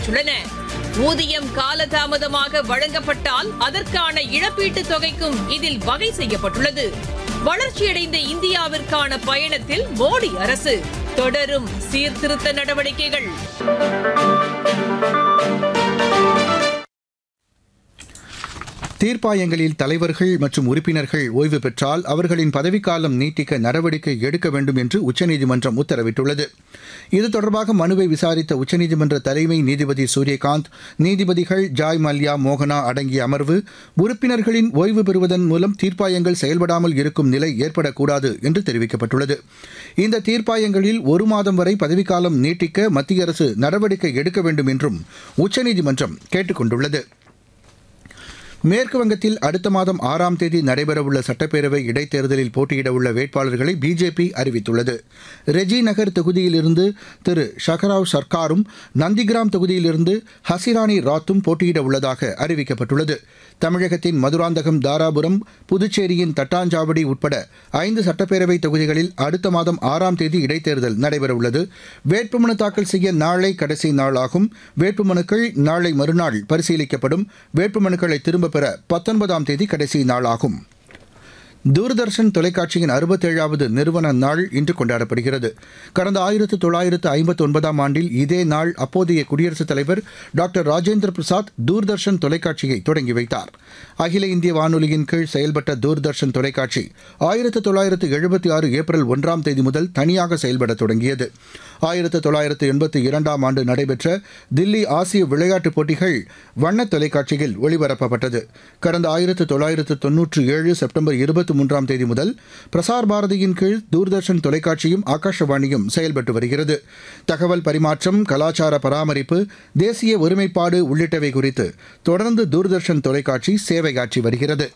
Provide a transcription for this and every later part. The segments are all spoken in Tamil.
பெற்றுள்ளன ஊதியம் காலதாமதமாக வழங்கப்பட்டால் அதற்கான இழப்பீட்டுத் தொகைக்கும் இதில் வகை செய்யப்பட்டுள்ளது வளர்ச்சியடைந்த இந்தியாவிற்கான பயணத்தில் மோடி அரசு தொடரும் சீர்திருத்த நடவடிக்கைகள் தீர்ப்பாயங்களில் தலைவர்கள் மற்றும் உறுப்பினர்கள் ஓய்வு பெற்றால் அவர்களின் பதவிக்காலம் நீட்டிக்க நடவடிக்கை எடுக்க வேண்டும் என்று உச்சநீதிமன்றம் உத்தரவிட்டுள்ளது இது தொடர்பாக மனுவை விசாரித்த உச்சநீதிமன்ற தலைமை நீதிபதி சூரியகாந்த் நீதிபதிகள் ஜாய் மல்யா மோகனா அடங்கிய அமர்வு உறுப்பினர்களின் ஓய்வு பெறுவதன் மூலம் தீர்ப்பாயங்கள் செயல்படாமல் இருக்கும் நிலை ஏற்படக்கூடாது என்று தெரிவிக்கப்பட்டுள்ளது இந்த தீர்ப்பாயங்களில் ஒரு மாதம் வரை பதவிக்காலம் நீட்டிக்க மத்திய அரசு நடவடிக்கை எடுக்க வேண்டும் என்றும் உச்சநீதிமன்றம் கேட்டுக் கொண்டுள்ளது மேற்கு வங்கத்தில் அடுத்த மாதம் ஆறாம் தேதி நடைபெறவுள்ள சட்டப்பேரவை இடைத்தேர்தலில் போட்டியிடவுள்ள வேட்பாளர்களை பிஜேபி அறிவித்துள்ளது ரெஜி நகர் தொகுதியிலிருந்து திரு ஷகராவ் சர்க்காரும் நந்திகிராம் தொகுதியிலிருந்து ஹசிராணி ராத்தும் போட்டியிட உள்ளதாக அறிவிக்கப்பட்டுள்ளது தமிழகத்தின் மதுராந்தகம் தாராபுரம் புதுச்சேரியின் தட்டாஞ்சாவடி உட்பட ஐந்து சட்டப்பேரவை தொகுதிகளில் அடுத்த மாதம் ஆறாம் தேதி இடைத்தேர்தல் நடைபெறவுள்ளது வேட்புமனு தாக்கல் செய்ய நாளை கடைசி நாளாகும் வேட்புமனுக்கள் நாளை மறுநாள் பரிசீலிக்கப்படும் வேட்புமனுக்களை திரும்பப் பெற பத்தொன்பதாம் தேதி கடைசி நாளாகும் தூர்தர்ஷன் தொலைக்காட்சியின் அறுபத்தேழாவது நிறுவன நாள் இன்று கொண்டாடப்படுகிறது கடந்த ஆயிரத்து தொள்ளாயிரத்து ஐம்பத்தி ஒன்பதாம் ஆண்டில் இதே நாள் அப்போதைய குடியரசுத் தலைவர் டாக்டர் ராஜேந்திர பிரசாத் தூர்தர்ஷன் தொலைக்காட்சியை தொடங்கி வைத்தார் அகில இந்திய வானொலியின் கீழ் செயல்பட்ட தூர்தர்ஷன் தொலைக்காட்சி ஆயிரத்து தொள்ளாயிரத்து எழுபத்தி ஆறு ஏப்ரல் ஒன்றாம் தேதி முதல் தனியாக செயல்பட தொடங்கியது ஆயிரத்து தொள்ளாயிரத்து எண்பத்தி இரண்டாம் ஆண்டு நடைபெற்ற தில்லி ஆசிய விளையாட்டுப் போட்டிகள் வண்ண தொலைக்காட்சியில் ஒளிபரப்பப்பட்டது கடந்த ஆயிரத்து தொள்ளாயிரத்து தொன்னூற்றி ஏழு செப்டம்பர் இருபத்தி மூன்றாம் தேதி முதல் பிரசார் பாரதியின் கீழ் தூர்தர்ஷன் தொலைக்காட்சியும் ஆகாஷவாணியும் செயல்பட்டு வருகிறது தகவல் பரிமாற்றம் கலாச்சார பராமரிப்பு தேசிய ஒருமைப்பாடு உள்ளிட்டவை குறித்து தொடர்ந்து தூர்தர்ஷன் தொலைக்காட்சி சேவையாற்றி வருகிறது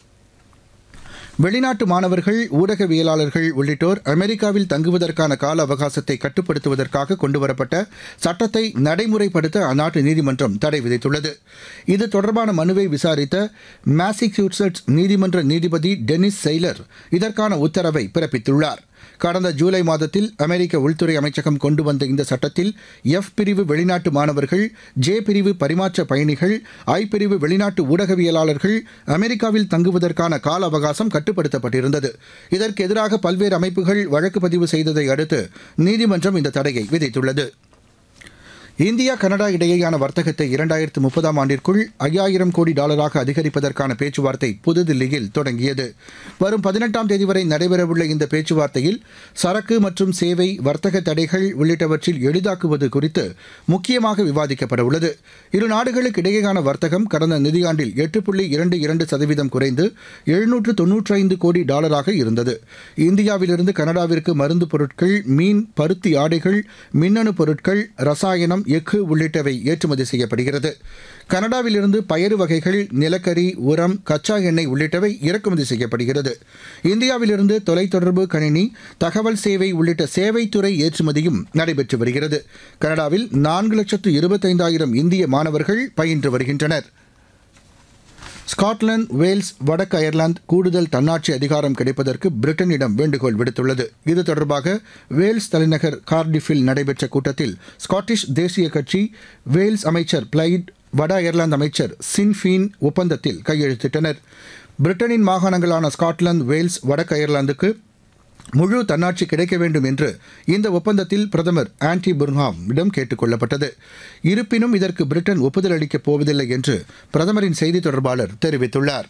வெளிநாட்டு மாணவர்கள் ஊடகவியலாளர்கள் உள்ளிட்டோர் அமெரிக்காவில் தங்குவதற்கான கால அவகாசத்தை கட்டுப்படுத்துவதற்காக கொண்டுவரப்பட்ட சட்டத்தை நடைமுறைப்படுத்த அந்நாட்டு நீதிமன்றம் தடை விதித்துள்ளது இது தொடர்பான மனுவை விசாரித்த மாசிக்யூசெட்ஸ் நீதிமன்ற நீதிபதி டெனிஸ் செய்லர் இதற்கான உத்தரவை பிறப்பித்துள்ளார் கடந்த ஜூலை மாதத்தில் அமெரிக்க உள்துறை அமைச்சகம் கொண்டு வந்த இந்த சட்டத்தில் எஃப் பிரிவு வெளிநாட்டு மாணவர்கள் ஜே பிரிவு பரிமாற்ற பயணிகள் ஐ பிரிவு வெளிநாட்டு ஊடகவியலாளர்கள் அமெரிக்காவில் தங்குவதற்கான கால அவகாசம் கட்டுப்படுத்தப்பட்டிருந்தது இதற்கு எதிராக பல்வேறு அமைப்புகள் வழக்கு பதிவு செய்ததை அடுத்து நீதிமன்றம் இந்த தடையை விதித்துள்ளது இந்தியா கனடா இடையேயான வர்த்தகத்தை இரண்டாயிரத்து முப்பதாம் ஆண்டிற்குள் ஐயாயிரம் கோடி டாலராக அதிகரிப்பதற்கான பேச்சுவார்த்தை புதுதில்லியில் தொடங்கியது வரும் பதினெட்டாம் தேதி வரை நடைபெறவுள்ள இந்த பேச்சுவார்த்தையில் சரக்கு மற்றும் சேவை வர்த்தக தடைகள் உள்ளிட்டவற்றில் எளிதாக்குவது குறித்து முக்கியமாக விவாதிக்கப்பட உள்ளது இரு நாடுகளுக்கு இடையேயான வர்த்தகம் கடந்த நிதியாண்டில் எட்டு புள்ளி இரண்டு இரண்டு சதவீதம் குறைந்து எழுநூற்று தொன்னூற்றி ஐந்து கோடி டாலராக இருந்தது இந்தியாவிலிருந்து கனடாவிற்கு மருந்து பொருட்கள் மீன் பருத்தி ஆடைகள் மின்னணு பொருட்கள் ரசாயனம் எஃகு உள்ளிட்டவை ஏற்றுமதி செய்யப்படுகிறது கனடாவிலிருந்து பயறு வகைகள் நிலக்கரி உரம் கச்சா எண்ணெய் உள்ளிட்டவை இறக்குமதி செய்யப்படுகிறது இந்தியாவிலிருந்து தொலைத்தொடர்பு கணினி தகவல் சேவை உள்ளிட்ட சேவைத்துறை ஏற்றுமதியும் நடைபெற்று வருகிறது கனடாவில் நான்கு லட்சத்து இருபத்தைந்தாயிரம் இந்திய மாணவர்கள் பயின்று வருகின்றனர் ஸ்காட்லாந்து வேல்ஸ் வடக்கு அயர்லாந்து கூடுதல் தன்னாட்சி அதிகாரம் கிடைப்பதற்கு பிரிட்டனிடம் வேண்டுகோள் விடுத்துள்ளது இது தொடர்பாக வேல்ஸ் தலைநகர் கார்டிஃபில் நடைபெற்ற கூட்டத்தில் ஸ்காட்டிஷ் தேசிய கட்சி வேல்ஸ் அமைச்சர் பிளைட் வட அயர்லாந்து அமைச்சர் சின்ஃபீன் ஒப்பந்தத்தில் கையெழுத்திட்டனர் பிரிட்டனின் மாகாணங்களான ஸ்காட்லாந்து வேல்ஸ் வடக்கு அயர்லாந்துக்கு முழு தன்னாட்சி கிடைக்க வேண்டும் என்று இந்த ஒப்பந்தத்தில் பிரதமர் ஆன்டி புர்ஹாம் இடம் கேட்டுக் கொள்ளப்பட்டது இருப்பினும் இதற்கு பிரிட்டன் ஒப்புதல் அளிக்கப் போவதில்லை என்று பிரதமரின் செய்தி தொடர்பாளர் தெரிவித்துள்ளார்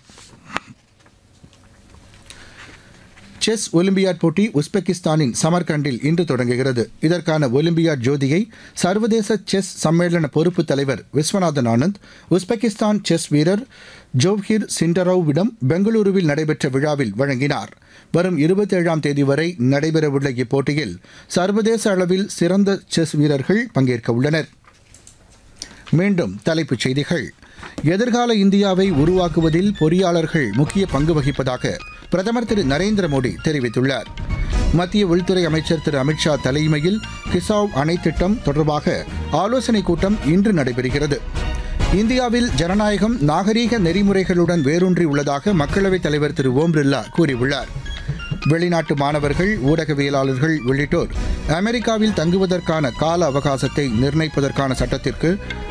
செஸ் ஒலிம்பியாட் போட்டி உஸ்பெகிஸ்தானின் சமர்கண்டில் இன்று தொடங்குகிறது இதற்கான ஒலிம்பியாட் ஜோதியை சர்வதேச செஸ் சம்மேளன பொறுப்பு தலைவர் விஸ்வநாதன் ஆனந்த் உஸ்பெகிஸ்தான் செஸ் வீரர் ஜோவ்ஹிர் சிண்டரோவிடம் பெங்களூருவில் நடைபெற்ற விழாவில் வழங்கினார் வரும் இருபத்தேழாம் தேதி வரை நடைபெறவுள்ள இப்போட்டியில் சர்வதேச அளவில் சிறந்த செஸ் வீரர்கள் பங்கேற்க உள்ளனர் மீண்டும் தலைப்புச் செய்திகள் எதிர்கால இந்தியாவை உருவாக்குவதில் பொறியாளர்கள் முக்கிய பங்கு வகிப்பதாக பிரதமர் திரு நரேந்திர மோடி தெரிவித்துள்ளார் மத்திய உள்துறை அமைச்சர் திரு அமித்ஷா தலைமையில் கிசாவ் அணை திட்டம் தொடர்பாக ஆலோசனைக் கூட்டம் இன்று நடைபெறுகிறது இந்தியாவில் ஜனநாயகம் நாகரீக நெறிமுறைகளுடன் வேரூன்றி உள்ளதாக மக்களவைத் தலைவர் திரு ஓம் பிர்லா கூறியுள்ளார் வெளிநாட்டு மாணவர்கள் ஊடகவியலாளர்கள் உள்ளிட்டோர் அமெரிக்காவில் தங்குவதற்கான கால அவகாசத்தை நிர்ணயிப்பதற்கான சட்டத்திற்கு